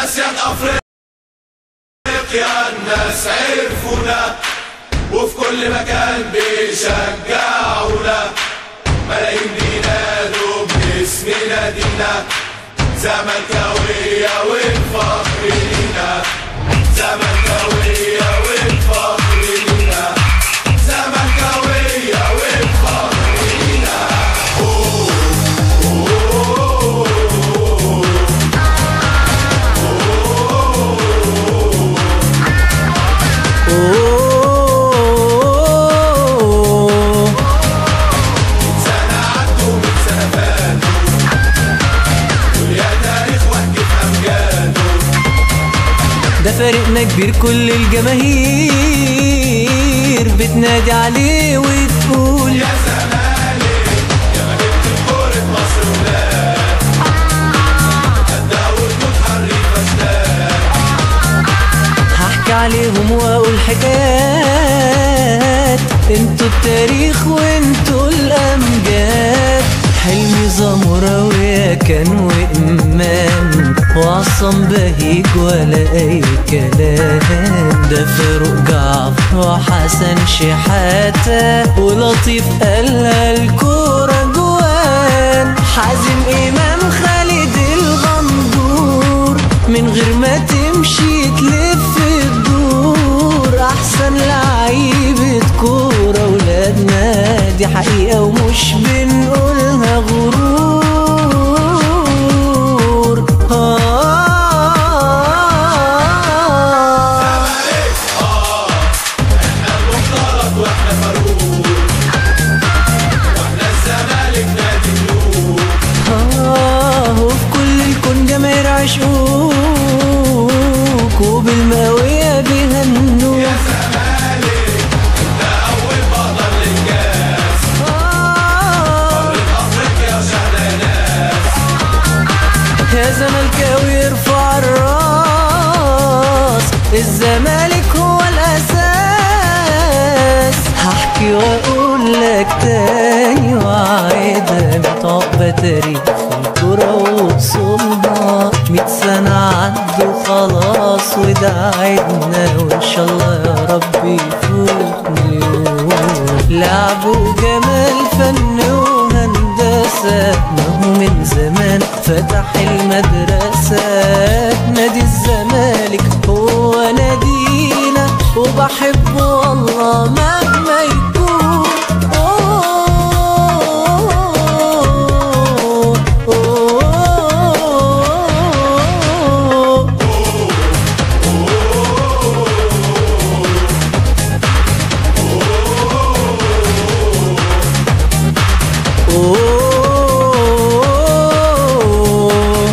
اسياد افريقيا الناس عرفونا وفي كل مكان بيشجعونا ملايين بينادوا باسم نادينا زملكاوية والفخر لينا زملكاوية والفخر لينا زملكاوية والفخر لينا أوه سنة عدوا من سنة فاتوا ويا تاريخ واحكي في أمجاده ده فريقنا كبير كل الجماهير بتنادي عليه وتقول يا زمالك يا ما جبت كورة مصر ولاد قدها وجود حريفة اشتاق هحكي عليهم واقول حكايات انتوا التاريخ وانتوا الامجاد حلمي زمراوية كان وإمام وعصام بهيج ولا أي كلام ده فاروق جعفر وحسن شحاتة ولطيف قالها الكورة جوان حازم إمام خالد الغندور من غير ما تمشي تلف الدور احسن لعيبة كورة ولادنا دي حقيقة ومش بنقولها غرور آه زمالك اه احنا المفترض واحنا فاروق واحنا الزمالك نادي ملوك آه وفي كل الكون جماهير عشقوك وبالماوية بيهنوك يا زمالك انت اول بطل للكاس آه من افريقيا شهداء ناس يا زملكاوي ارفع الراس الزمالك هو الاساس هحكي واقول لك تاني واعيدها متعقبة تاريخ الكرة وصولها مية سنة عدوا خلاص وده عيدنا وان شاء الله يا رب يفوت مليون لعب وجمال فن وهندسة ما هو من زمان فتح المدرسة نادي الزمالك هو نادينا وبحبه والله مهما يكون أوه أوه أوه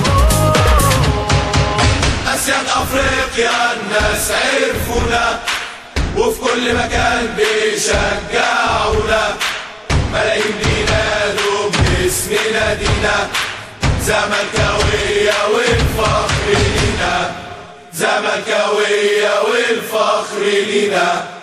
اسياد افريقيا الناس عرفونا وفي كل مكان بيشجعونا ملايين بينادوا باسم نادينا زملكاوية والفخر لينا زملكاوية والفخر لينا